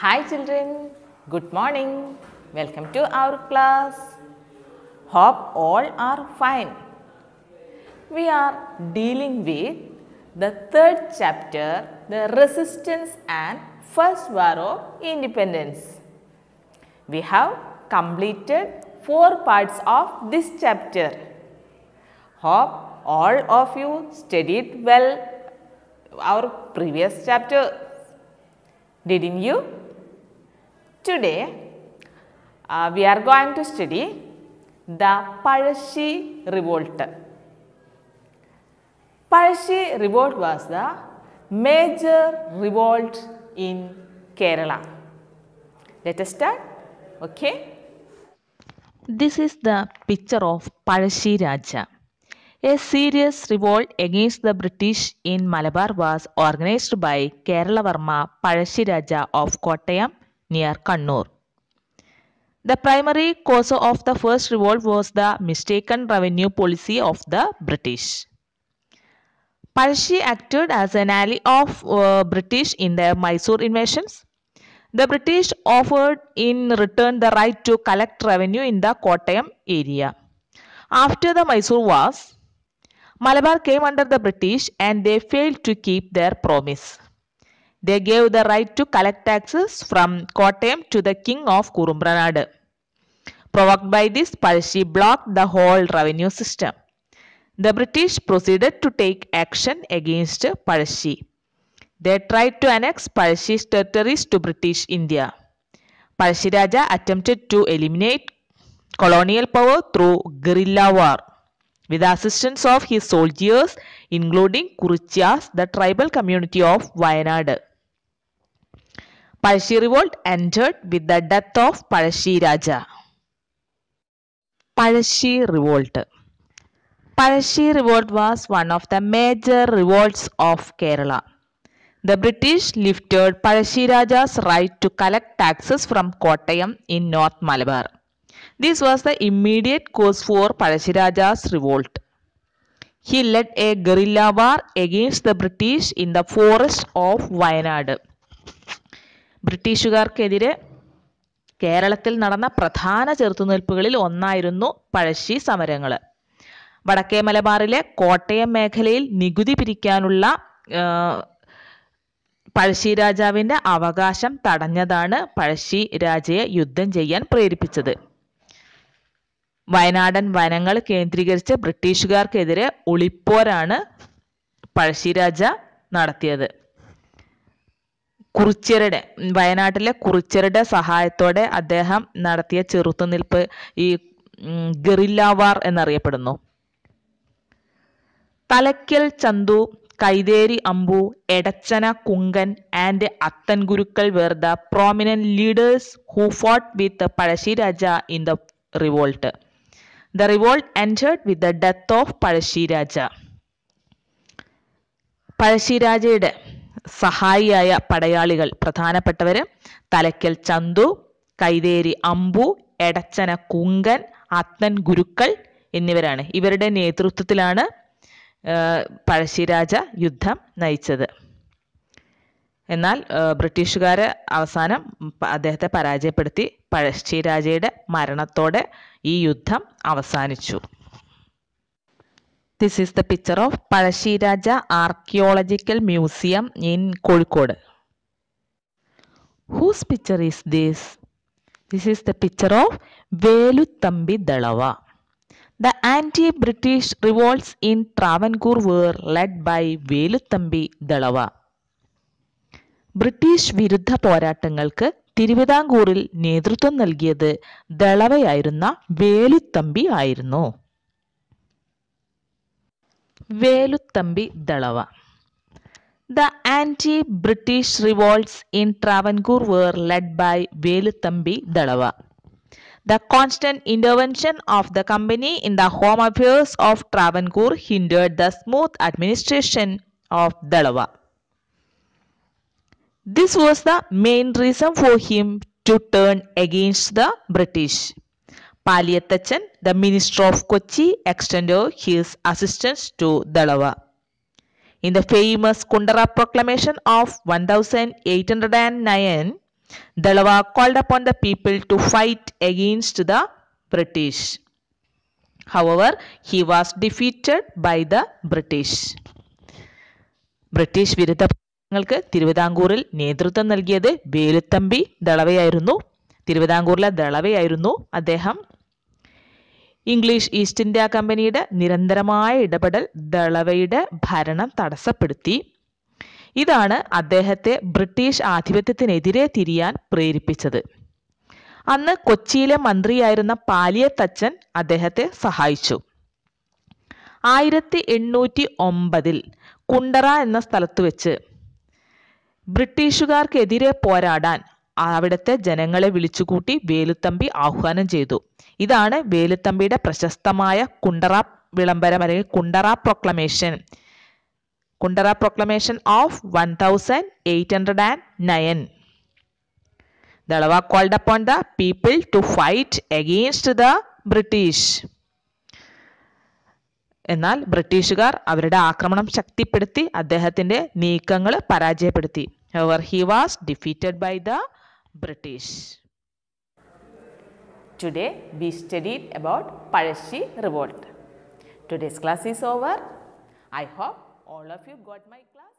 Hi children, good morning. Welcome to our class. Hope all are fine. We are dealing with the third chapter, the resistance and first war of independence. We have completed four parts of this chapter. Hope all of you studied well our previous chapter. Didn't you? Today, uh, we are going to study the Palashi revolt. Palashi revolt was the major revolt in Kerala. Let us start. Okay. This is the picture of Palashi Raja. A serious revolt against the British in Malabar was organized by Kerala Varma Palashi Raja of Kottayam near Kannur. The primary cause of the first revolt was the mistaken revenue policy of the British. Palashi acted as an ally of uh, British in their Mysore invasions. The British offered in return the right to collect revenue in the Kottayam area. After the Mysore wars, Malabar came under the British and they failed to keep their promise. They gave the right to collect taxes from Kottayam to the king of Kurumbranad. Provoked by this, Palashi blocked the whole revenue system. The British proceeded to take action against Palashi. They tried to annex Palashi's territories to British India. Palashi Raja attempted to eliminate colonial power through guerrilla war with the assistance of his soldiers including Kuruchas, the tribal community of Wayanad. Palashi revolt ended with the death of Palashi Raja. Palashi revolt Palashi revolt was one of the major revolts of Kerala. The British lifted Palashi Raja's right to collect taxes from Kottayam in North Malabar. This was the immediate cause for Palashi Raja's revolt. He led a guerrilla war against the British in the forest of Wayanad. ബ്രിട്ടീഷുകാർക്കെതിരെ കേരളത്തിൽ നടന്ന പ്രധാന ചെറുത്തുനിൽപ്പുകളിൽ ഒന്നായിരുന്നു പഴശ്ശി സമരങ്ങൾ വടക്കേ മലബാറിലെ കോട്ടയം മേഖലയിൽ നികുതി പിരിക്കാനുള്ള ആ, പഴശ്ശി രാജാവിൻ്റെ അവകാശം തടഞ്ഞതാണ് പഴശ്ശി രാജയെ യുദ്ധം ചെയ്യാൻ പ്രേരിപ്പിച്ചത് വയനാടൻ വനങ്ങൾ കേന്ദ്രീകരിച്ച് ബ്രിട്ടീഷുകാർക്കെതിരെ ഒളിപ്പോരാണ് പഴശ്ശി രാജ നടത്തിയത് കുറിച്യരുടെ വയനാട്ടിലെ കുറിച്യരുടെ സഹായത്തോടെ അദ്ദേഹം നടത്തിയ ചെറുത്തുനിൽപ്പ് ഈ ഉം, ഗറില്ല വാർ എന്നറിയപ്പെടുന്നു Thalakkal Chandu Kaitheri Ambu Edachena Kunkan and Athan Gurukkal were the prominent leaders who fought with Pazhassi Raja in the revolt the revolt entered with the death of Pazhassi Raja പഴശ്ശിരാജയുടെ സഹായിയായ പടയാളികൾ പ്രധാനപ്പെട്ടവര് തലയ്ക്കൽ ചന്തു കൈതേരി അമ്പു എടച്ചന കുങ്കൻ അത്തൻ ഗുരുക്കൾ എന്നിവരാണ് ഇവരുടെ നേതൃത്വത്തിലാണ് ആ, പഴശ്ശിരാജ യുദ്ധം നയിച്ചത് എന്നാൽ ആ, ബ്രിട്ടീഷുകാര് അവസാനം പ- അദ്ദേഹത്തെ പരാജയപ്പെടുത്തി പഴശ്ശിരാജയുടെ മരണത്തോടെ ഈ യുദ്ധം അവസാനിച്ചു This is the picture of Palashi Raja Archaeological Museum in Kozhikode. Whose picture is this? This is the picture of Veluthambi Dalava. The anti-British revolts in Travancore were led by Veluthambi Dalava. British വിരുദ്ധ പോരാട്ടങ്ങൾക്ക് തിരുവിതാംകൂറിൽ നേതൃത്വം നൽകിയത് ദളവയായിരുന്ന വേലുത്തമ്പി ആയിരുന്നു Veluthampi Dalava The anti-British revolts in Travancore were led by Veluthambi Dalava. The constant intervention of the company in the home affairs of Travancore hindered the smooth administration of Dalava. This was the main reason for him to turn against the British. Paliyatachan, the minister of Kochi, extended his assistance to Dalava. In the famous Kundara proclamation of 1809, Dalava called upon the people to fight against the British. However, he was defeated by the British. British വിരുദ്ധ പ്രവർത്തനങ്ങൾക്ക് തിരുവിതാംകൂറിൽ നേതൃത്വം നൽകിയത് വേലുത്തമ്പി ദളവയായിരുന്നു തിരുവിതാംകൂറിലെ ദളവയായിരുന്നു അദ്ദേഹം English east India കമ്പനിയുടെ നിരന്തരമായ ഇടപെടൽ ദളവയുടെ ഭരണം തടസ്സപ്പെടുത്തി ഇതാണ് അദ്ദേഹത്തെ ബ്രിട്ടീഷ് ആധിപത്യത്തിനെതിരെ തിരിയാൻ പ്രേരിപ്പിച്ചത് അന്ന് കൊച്ചിയിലെ മന്ത്രിയായിരുന്ന പാലിയത്തച്ചൻ അദ്ദേഹത്തെ സഹായിച്ചു ആയിരത്തി എണ്ണൂറ്റി ഒമ്പതിൽ കുണ്ടറ എന്ന സ്ഥലത്ത് വെച്ച് ബ്രിട്ടീഷുകാർക്കെതിരെ പോരാടാൻ അവിടുത്തെ ജനങ്ങളെ വിളിച്ചുകൂട്ടി വേലുത്തമ്പി ആഹ്വാനം ചെയ്തു ഇതാണ് വേലുത്തമ്പിയുടെ പ്രശസ്തമായ കുണ്ടറ വിളംബരം അല്ലെങ്കിൽ Kundara proclamation Kundara proclamation of one thousand eight hundred and nine Dalava called upon the people to fight against the British എന്നാൽ ബ്രിട്ടീഷുകാർ അവരുടെ ആക്രമണം ശക്തിപ്പെടുത്തി അദ്ദേഹത്തിന്റെ നീക്കങ്ങൾ പരാജയപ്പെടുത്തി however he was defeated by the British Today we studied about Palashi revolt. Today's class is over. I hope all of you got my class.